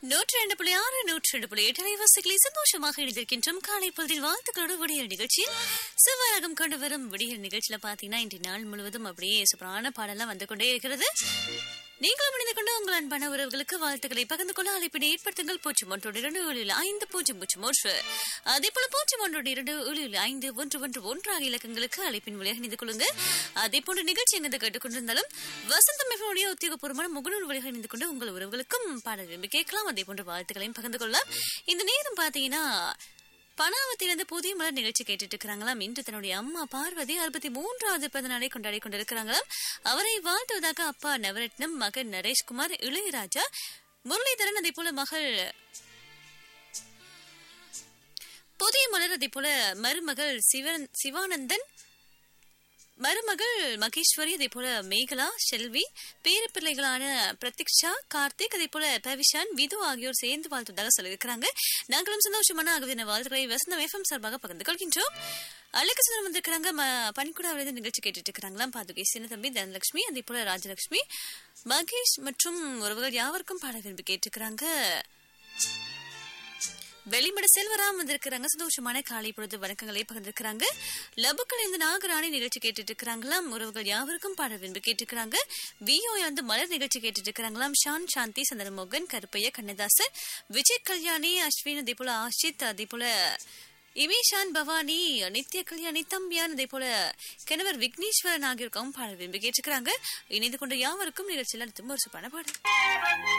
நூற்றி ரெண்டு புள்ளி ஆறு நூற்றி ரெண்டு புள்ளி எட்டு அலைவாசிகளை சந்தோஷமாக எழுதியிருக்கின்றோம் காலை பொழுதில் வாழ்த்துக்களோடு விடியல் நிகழ்ச்சியில் சிவராகம் கொண்டு வரும் விடியல் நிகழ்ச்சியில பாத்தீங்கன்னா இன்றைய நாள் முழுவதும் அப்படியே சூப்பரான பாடலாம் வந்து கொண்டே இருக்கிறது நீங்களும் இணைந்து கொண்டு உங்கள் அன்பான உறவுகளுக்கு வாழ்த்துக்களை பகிர்ந்து கொள்ள அழைப்பினை ஏற்படுத்துங்கள் பூஜ்ஜியம் ஒன்றோடு இரண்டு ஏழில் ஐந்து பூஜ்ஜியம் பூஜ்ஜியம் ஒன்று அதே போல பூஜ்ஜியம் ஒன்றோடு இரண்டு ஏழில் ஐந்து ஒன்று ஒன்று ஒன்று ஆகிய இலக்கங்களுக்கு அழைப்பின் வழியாக இணைந்து கொள்ளுங்க அதே போன்ற நிகழ்ச்சி எங்கு கேட்டுக்கொண்டிருந்தாலும் வசந்தம் எஃப்எம்னுடைய உத்தியோகபூர்வமான முகநூல் வழியாக இணைந்து கொண்டு உங்கள் உறவுகளுக்கும் பாடல் விரும்பி கேட்கலாம் அதே போன்ற வாழ்த்துக்களையும் பகிர்ந்து கொள்ளலாம் இந்த நேரம் பாத்தீங்கன்னா பனாவத்திலிருந்து புதிய மலர் நிகழ்ச்சி கேட்டுட்டு இருக்கிறாங்களாம் இன்று தன்னுடைய அம்மா பார்வதி அறுபத்தி மூன்றாவது பிறந்த நாளை கொண்டாடி கொண்டிருக்கிறாங்களாம் அவரை வாழ்த்துவதாக அப்பா நவரத்னம் மகன் நரேஷ்குமார் இளையராஜா முரளிதரன் அதே போல மகள் புதிய மலர் அதே போல மருமகள் சிவன் சிவானந்தன் மருமகள் மகேஸ்வரி அதே போல மேகலா செல்வி பேரப்பிள்ளைகளான பிரதீக்ஷா கார்த்திக் அதே போல பவிஷான் விது ஆகியோர் சேர்ந்து வாழ்த்துவதாக சொல்லியிருக்கிறாங்க நாங்களும் சந்தோஷமான ஆகவே வாழ்த்துக்களை வசந்தம் எஃப்எம் சார்பாக பகிர்ந்து கொள்கின்றோம் அழகு சுந்தரம் வந்திருக்கிறாங்க பனிக்கூடாவிலிருந்து நிகழ்ச்சி கேட்டுட்டு இருக்கிறாங்களாம் பாதுகை சின்ன தம்பி தனலட்சுமி அதே போல ராஜலட்சுமி மகேஷ் மற்றும் உறவுகள் யாவருக்கும் பாட விரும்பி கேட்டுக்கிறாங்க வெளிமட செல்வராம் வந்திருக்கிறாங்க சந்தோஷமான காலை பொழுது வணக்கங்களை பகிர்ந்திருக்கிறாங்க லபுக்கள் இந்த நாகராணி நிகழ்ச்சி கேட்டுட்டு இருக்கிறாங்களாம் உறவுகள் யாவருக்கும் பாட விரும்பி கேட்டுக்கிறாங்க விஓ வந்து மலர் நிகழ்ச்சி கேட்டுட்டு இருக்கிறாங்களாம் ஷான் சாந்தி சந்திரமோகன் கருப்பையா கண்ணதாசன் விஜய் கல்யாணி அஸ்வின் அதே போல ஆஷித் அதே போல இமேஷான் பவானி நித்ய கல்யாணி தம்பியான் அதே போல கணவர் விக்னேஸ்வரன் ஆகியோருக்கும் பாட விரும்பி கேட்டுக்கிறாங்க இணைந்து கொண்ட யாவருக்கும் நிகழ்ச்சியில் அடுத்தும் ஒரு சுப்பான பாடல்